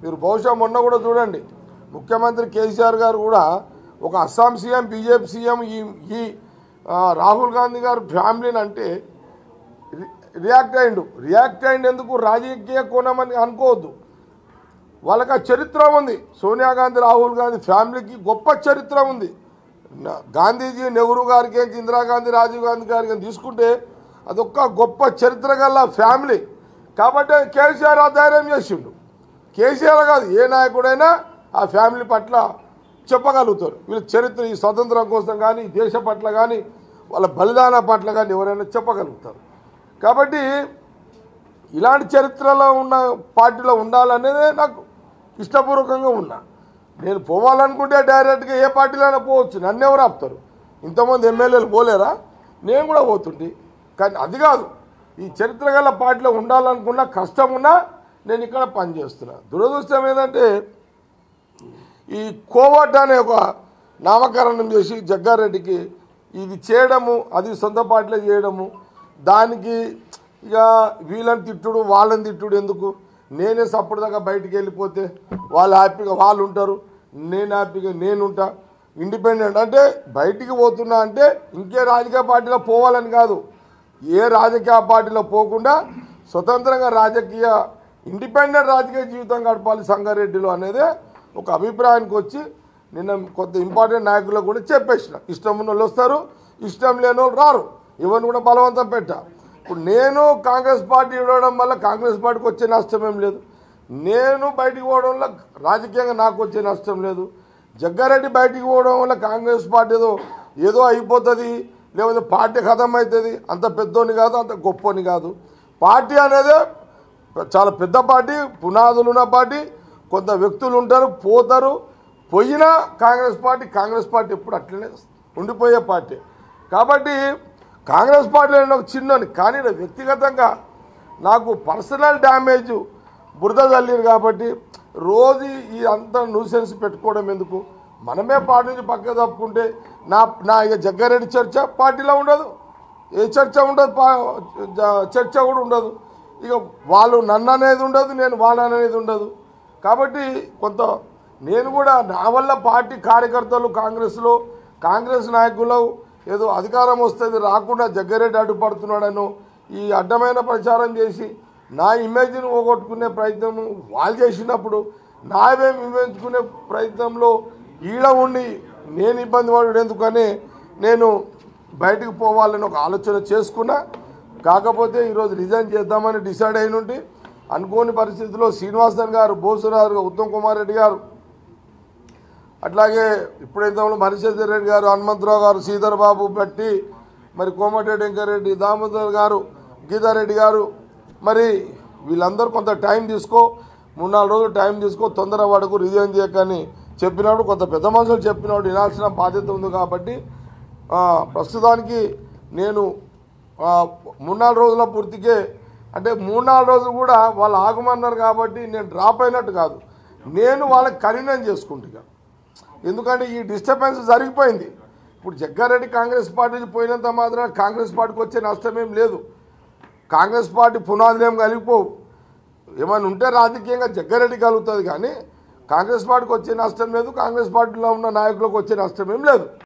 మీరు బహుశా మొన్న కూడా చూడండి ముఖ్యమంత్రి కేసీఆర్ గారు కూడా ఒక అస్సాం సీఎం బీజేపీ సీఎం ఈ ఈ ఆ, రాహుల్ గాంధీ గారు ఫ్యామిలీని అంటే రి- రియాక్ట్ అయిండు రియాక్ట్ అయిండు ఎందుకు రాజకీయ కోణమని అనుకోవద్దు వాళ్ళకి ఆ చరిత్ర ఉంది సోనియా గాంధీ రాహుల్ గాంధీ ఫ్యామిలీకి గొప్ప చరిత్ర ఉంది నా- గాంధీజీ నెహ్రూ గారికి ఏంటి ఇందిరాగాంధీ రాజీవ్ గాంధీ గారికి అని తీసుకుంటే అదొక్క గొప్ప చరిత్ర గల ఫ్యామిలీ కాబట్టి కేసీఆర్ ఆ ధైర్యం చేసిండు కేసీఆర్ కాదు ఏ నాయకుడైనా ఆ ఫ్యామిలీ పట్ల చెప్పగలుగుతారు వీళ్ళ చరిత్ర ఈ స్వతంత్రం కోసం కానీ ఈ దేశ పట్ల కానీ వాళ్ళ బలిదాన పట్ల కానీ ఎవరైనా చెప్పగలుగుతారు కాబట్టి ఇలాంటి చరిత్రలో ఉన్న పార్టీలో ఉండాలనేదే నాకు ఇష్టపూర్వకంగా ఉన్నా నేను పోవాలనుకుంటే డైరెక్ట్గా ఏ పార్టీలోనే పోవచ్చు నన్ను ఎవరు ఆపుతారు ఇంతమంది ఎమ్మెల్యేలు పోలేరా నేను కూడా పోతుంటే కానీ అది కాదు ఈ చరిత్ర గల పార్టీలో ఉండాలనుకున్నా కష్టం ఉన్నా నేను ఇక్కడ పనిచేస్తున్నా దురదృష్టం ఏంటంటే ఈ కోవట్ అనే ఒక నామకరణం చేసి జగ్గారెడ్డికి ఇది చేయడము అది సొంత పార్టీలో చేయడము దానికి ఇక వీళ్ళని తిట్టుడు వాళ్ళని తిట్టుడు ఎందుకు నేనే సపోర్ట్దాకా బయటికి వెళ్ళిపోతే వాళ్ళు హ్యాపీగా వాళ్ళు ఉంటారు నేను హ్యాపీగా నేను ఉంటా ఇండిపెండెంట్ అంటే బయటికి పోతున్నా అంటే ఇంకే రాజకీయ పార్టీలో పోవాలని కాదు ఏ రాజకీయ పార్టీలో పోకుండా స్వతంత్రంగా రాజకీయ ఇండిపెండెంట్ రాజకీయ జీవితం గడపాలి సంగారెడ్డిలో అనేది ఒక అభిప్రాయానికి వచ్చి నిన్న కొంత ఇంపార్టెంట్ నాయకులకు కూడా చెప్పేసిన ఇష్టం ఉన్న వాళ్ళు వస్తారు ఇష్టం లేని వాళ్ళు రారు ఎవరిని కూడా బలవంతం పెట్టా ఇప్పుడు నేను కాంగ్రెస్ పార్టీ ఇవ్వడం వల్ల కాంగ్రెస్ పార్టీకి వచ్చే నష్టం ఏం లేదు నేను బయటికి పోవడం వల్ల రాజకీయంగా నాకు వచ్చే నష్టం లేదు జగ్గారెడ్డి బయటికి పోవడం వల్ల కాంగ్రెస్ పార్టీ ఏదో ఏదో అయిపోతుంది లేకపోతే పార్టీ ఖతం అవుతుంది అంత పెద్దోని కాదు అంత గొప్పోని కాదు పార్టీ అనేది చాలా పెద్ద పార్టీ పునాదులు ఉన్న పార్టీ కొంత వ్యక్తులు ఉంటారు పోతారు పోయినా కాంగ్రెస్ పార్టీ కాంగ్రెస్ పార్టీ ఎప్పుడు అట్లనే ఉండిపోయే పార్టీ కాబట్టి కాంగ్రెస్ పార్టీలో నేను ఒక చిన్నని కానీ నేను వ్యక్తిగతంగా నాకు పర్సనల్ డ్యామేజ్ బురద చల్లిరు కాబట్టి రోజు ఈ అంత న్యూసెన్స్ పెట్టుకోవడం ఎందుకు మనమే పార్టీ నుంచి పక్క తప్పుకుంటే నా నా ఇక జగ్గారెడ్డి చర్చ పార్టీలో ఉండదు ఏ చర్చ ఉండదు పా- జ- చర్చ కూడా ఉండదు ఇక వాళ్ళు నన్ను అనేది ఉండదు నేను వాళ్ళని అనేది ఉండదు కాబట్టి కొంత నేను కూడా నా వల్ల పార్టీ కార్యకర్తలు కాంగ్రెస్లో కాంగ్రెస్ నాయకులు ఏదో అధికారం వస్తుంది రాకుండా జగ్గారెడ్డి అడ్డుపడుతున్నాడను ఈ అడ్డమైన ప్రచారం చేసి నా ఇమేజ్ని పోగొట్టుకునే ప్రయత్నం వాళ్ళు చేసినప్పుడు నావేం ఇమేజ్కునే ప్రయత్నంలో ఈడ ఉండి నేను ఇబ్బంది పడడం ఎందుకని నేను బయటకు పోవాలని ఒక ఆలోచన చేసుకున్నా కాకపోతే ఈరోజు రిజైన్ చేద్దామని డిసైడ్ అయిన ఉండి అనుకోని పరిస్థితుల్లో శ్రీనివాసన్ గారు బోసురారు ఉత్తమ్ కుమార్ రెడ్డి గారు అట్లాగే ఇప్పుడైతే మరిశేఖర్ రెడ్డి గారు హనుమంతరావు గారు శ్రీధర్ బాబు బట్టి మరి కోమటిరెడ్డి వెంకరెడ్డి దామోదర్ గారు గీతారెడ్డి గారు మరి వీళ్ళందరూ కొంత టైం తీసుకో మూడు నాలుగు రోజులు టైం తీసుకో తొందర పడకు రిజైన్ చేయకని చెప్పినాడు కొంత పెద్ద మనుషులు చెప్పినాడు వినాల్సిన బాధ్యత ఉంది కాబట్టి ఆ, ప్రస్తుతానికి నేను ఆ, మూడు నాలుగు రోజుల పూర్తికే అంటే మూడు నాలుగు రోజులు కూడా వాళ్ళు ఆగమన్నారు కాబట్టి నేను డ్రాప్ అయినట్టు కాదు నేను వాళ్ళకి కఠినం చేసుకుంటుగా ఎందుకంటే ఈ డిస్టర్బెన్స్ జరిగిపోయింది ఇప్పుడు జగ్గారెడ్డి కాంగ్రెస్ పార్టీకి పోయినంత మాత్రం కాంగ్రెస్ పార్టీకి వచ్చే నష్టం ఏం లేదు కాంగ్రెస్ పార్టీ పునాదులు ఏం కలిగిపోవు ఏమైనా ఉంటే రాజకీయంగా జగ్గారెడ్డి కలుగుతుంది కానీ కాంగ్రెస్ పార్టీకి వచ్చే నష్టం లేదు కాంగ్రెస్ పార్టీలో ఉన్న నాయకులకు వచ్చే నష్టం ఏం లేదు